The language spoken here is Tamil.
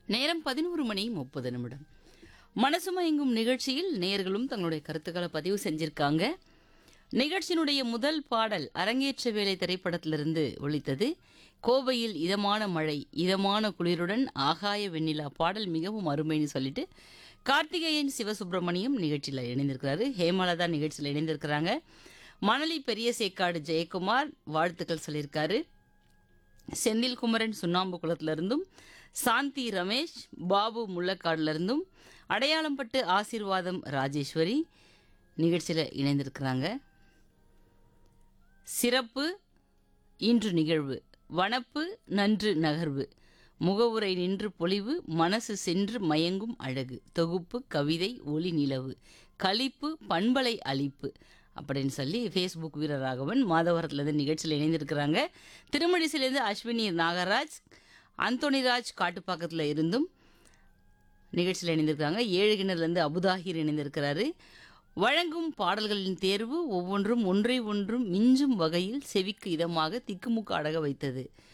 நேரம் பதினோரு மணி முப்பது நிமிடம் மனசுமயங்கும் நிகழ்ச்சியில் நேயர்களும் தங்களுடைய கருத்துக்களை பதிவு செஞ்சிருக்காங்க நிகழ்ச்சியினுடைய முதல் பாடல் அரங்கேற்ற வேலை திரைப்படத்திலிருந்து ஒலித்தது கோவையில் இதமான மழை இதமான குளிருடன் ஆகாய வெண்ணிலா பாடல் மிகவும் அருமைன்னு சொல்லிட்டு கார்த்திகேயன் சிவசுப்பிரமணியம் நிகழ்ச்சியில் இணைந்திருக்கிறாரு ஹேமலதா நிகழ்ச்சியில் இணைந்திருக்கிறாங்க மணலி பெரிய சேக்காடு ஜெயக்குமார் வாழ்த்துக்கள் சொல்லியிருக்காரு செந்தில் குமரன் சுண்ணாம்பு குளத்திலிருந்தும் சாந்தி ரமேஷ் பாபு முள்ளக்காடுல இருந்தும் அடையாளம்பட்டு ஆசீர்வாதம் ராஜேஸ்வரி நிகழ்ச்சியில் இணைந்திருக்கிறாங்க சிறப்பு இன்று நிகழ்வு வனப்பு நன்று நகர்வு முகவுரை நின்று பொலிவு மனசு சென்று மயங்கும் அழகு தொகுப்பு கவிதை ஒளி நிலவு களிப்பு பண்பலை அளிப்பு அப்படின்னு சொல்லி ஃபேஸ்புக் வீரராகவன் மாதவரத்துலேருந்து நிகழ்ச்சியில் இணைந்திருக்கிறாங்க திருமணிசிலேருந்து அஸ்வினி நாகராஜ் அந்தோணிராஜ் காட்டுப்பாக்கத்தில் இருந்தும் நிகழ்ச்சியில் இணைந்திருக்காங்க ஏழு கிணறுலேருந்து அபுதாகிர் இணைந்திருக்கிறாரு வழங்கும் பாடல்களின் தேர்வு ஒவ்வொன்றும் ஒன்றை ஒன்றும் மிஞ்சும் வகையில் செவிக்கு இதமாக திக்குமுக்கு அடக வைத்தது